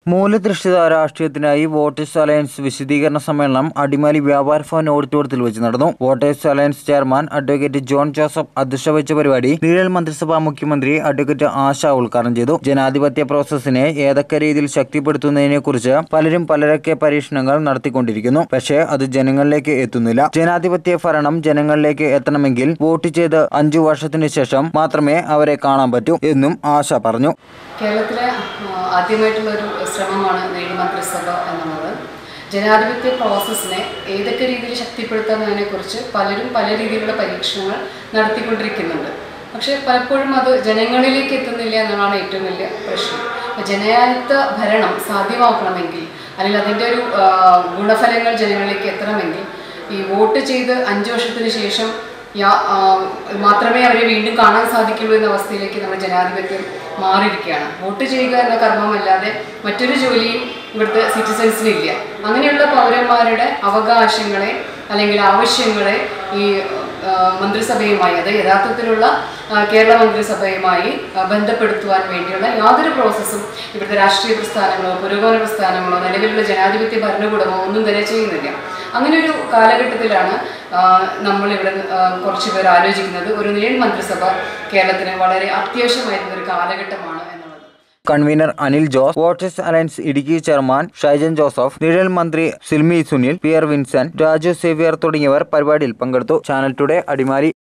മൂല്യധിഷ്ഠിത രാഷ്ട്രീയത്തിനായി voters alliance വിശദീകരണ സമ്മേളനം അടിമാലി വ്യാപാര ഭവൻ ഓഡിറ്റോറിയത്തിൽ വെച്ച് നടന്നു voters alliance chairman advocate John Joseph അധ്യക്ഷത വഹിച്ച പരിപാടി നിഴൽ മന്ത്രിസഭാ മുഖ്യമന്ത്രി അഡ്വക്കേറ്റ് ആശ ഉദ്ഘാടനം ചെയ്തു ജനാധിപത്യ പ്രോസസ്സിനെ ഏതൊക്കെ രീതിയിൽ ശക്തിപ്പെടുത്തുന്നതിനെക്കുറിച്ച് പലരും പലരൊക്കെ പരീക്ഷണങ്ങൾ നടത്തിക്കൊണ്ടിരിക്കുന്നു പക്ഷേ അത് ജനങ്ങളിലേക്ക് എത്തുന്നില്ല ജനാധിപത്യ ഭരണം ജനങ്ങളിലേക്ക് എത്തണമെങ്കിൽ വോട്ട് ചെയ്ത് അഞ്ചു വർഷത്തിന് ശേഷം മാത്രമേ അവരെ കാണാൻ പറ്റൂ എന്നും ആശ പറഞ്ഞു കേരളത്തിലെ ആ, ആദ്യമായിട്ടുള്ള ഒരു ശ്രമമാണ് നേടി മന്ത്രിസഭ എന്നുള്ളത് ജനാധിപത്യ പ്രോസസ്സിനെ ഏതൊക്കെ രീതിയിൽ ശക്തിപ്പെടുത്താമെന്നതിനെക്കുറിച്ച് പലരും പല രീതിയിലുള്ള പരീക്ഷണങ്ങൾ നടത്തിക്കൊണ്ടിരിക്കുന്നുണ്ട് പക്ഷേ പലപ്പോഴും അത് ജനങ്ങളിലേക്ക് എത്തുന്നില്ല എന്നതാണ് ഏറ്റവും വലിയ പ്രശ്നം അപ്പോൾ ജനായത്ത ഭരണം സാധ്യമാക്കണമെങ്കിൽ അല്ലെങ്കിൽ അതിൻ്റെ ഒരു ആ, ഗുണഫലങ്ങൾ ജനങ്ങളിലേക്ക് എത്തണമെങ്കിൽ ഈ വോട്ട് ചെയ്ത് അഞ്ച് വർഷത്തിന് ശേഷം യാ- ആ, മാത്രമേ അവരെ വീണ്ടും കാണാൻ സാധിക്കുള്ളൂ എന്ന അവസ്ഥയിലേക്ക് നമ്മുടെ ജനാധിപത്യം മാറിയിരിക്കുകയാണ് വോട്ട് ചെയ്യുക എന്ന കർമ്മമല്ലാതെ മറ്റൊരു ജോലിയും ഇവിടുത്തെ സിറ്റിസൺസിന് ഇല്ല അങ്ങനെയുള്ള പൗരന്മാരുടെ അവകാശങ്ങളെ അല്ലെങ്കിൽ ആവശ്യങ്ങളെ ഈ ആ, മന്ത്രിസഭയുമായി അത് യഥാർത്ഥത്തിലുള്ള ആ, കേരള മന്ത്രിസഭയുമായി ആ, ബന്ധപ്പെടുത്തുവാൻ വേണ്ടിയുള്ള യാതൊരു പ്രോസസ്സും ഇവിടുത്തെ രാഷ്ട്രീയ പ്രസ്ഥാനങ്ങളോ പുരോഗമന പ്രസ്ഥാനങ്ങളോ നിലവിലുള്ള ജനാധിപത്യ ഭരണകൂടമോ ഒന്നും തന്നെ ചെയ്യുന്നില്ല അങ്ങനെ ഒരു കാലഘട്ടത്തിലാണ് ആ, നമ്മളിവിടെ ആ, കുറച്ച് പേർ ആലോചിക്കുന്നത് ഒരു നിഴൽ മന്ത്രിസഭ കേരളത്തിന് വളരെ അത്യാവശ്യമായിരുന്ന ഒരു കാലഘട്ടമാണ് എന്നുള്ളത് convenor Anil Jose voters alliance Idukki chairman Shaijan Joseph നിഴൽ മന്ത്രി Silmi Sunil P R Vincent Raju Xavier തുടങ്ങിയവർ പരിപാടിയിൽ പങ്കെടുത്തു ചാനൽ ടുഡേ അടിമാലി